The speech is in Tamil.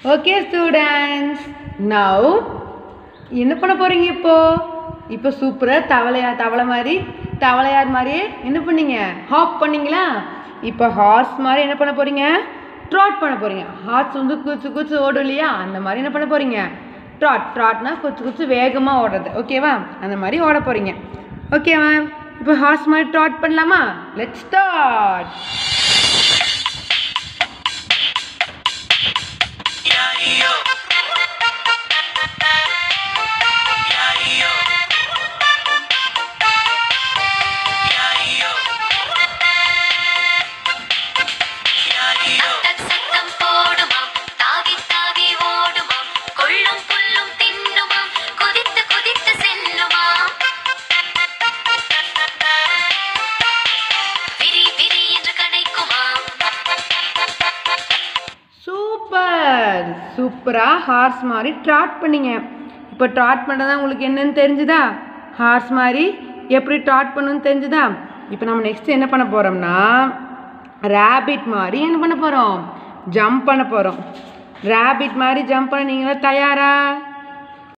ஓகே ஸ்டூடெண்ட்ஸ் நவ் என்ன பண்ண போறீங்க இப்போ இப்போ சூப்பராக தவளையா தவளை மாதிரி தவளையார் மாதிரியே என்ன பண்ணீங்க ஹாப் பண்ணீங்களா இப்போ ஹார்ஸ் மாதிரி என்ன பண்ண போறீங்க ட்ராட் பண்ண போறீங்க ஹார்ஸ் வந்து குச்சு குச்சு ஓடும் இல்லையா அந்த மாதிரி என்ன பண்ண போறீங்க ட்ராட் ட்ராட்னா குச்சு குச்சு வேகமாக ஓடுறது ஓகேவா அந்த மாதிரி ஓட போறீங்க ஓகேவா இப்போ ஹார்ஸ் மாதிரி ட்ராட் பண்ணலாமா லெட்ஸ் ஸ்டார்ட் தக் சத்தம் போடுமாம் தாவி தாவி ஓடுமாம் கொள்ளும் புல்லும் தின்னுமாம் குதித்து குதித்து செல்லுமாம் விரி விரி என்று கனைக்குமாம் சூப்பர் சூப்பராக ஹார்ஸ் மாதிரி ட்ராட் பண்ணீங்க இப்போ ட்ராட் பண்ணுறதா உங்களுக்கு என்னன்னு தெரிஞ்சுதா ஹார்ஸ் மாதிரி எப்படி ட்ராட் பண்ணணும்னு தெரிஞ்சுதா இப்போ நம்ம நெக்ஸ்ட் என்ன பண்ண போகிறோம்னா ரேபிட் மாதிரி என்ன பண்ண போகிறோம் ஜம்ப் பண்ண போகிறோம் ரேபிட் மாதிரி ஜம்ப் பண்ண நீங்களா தயாரா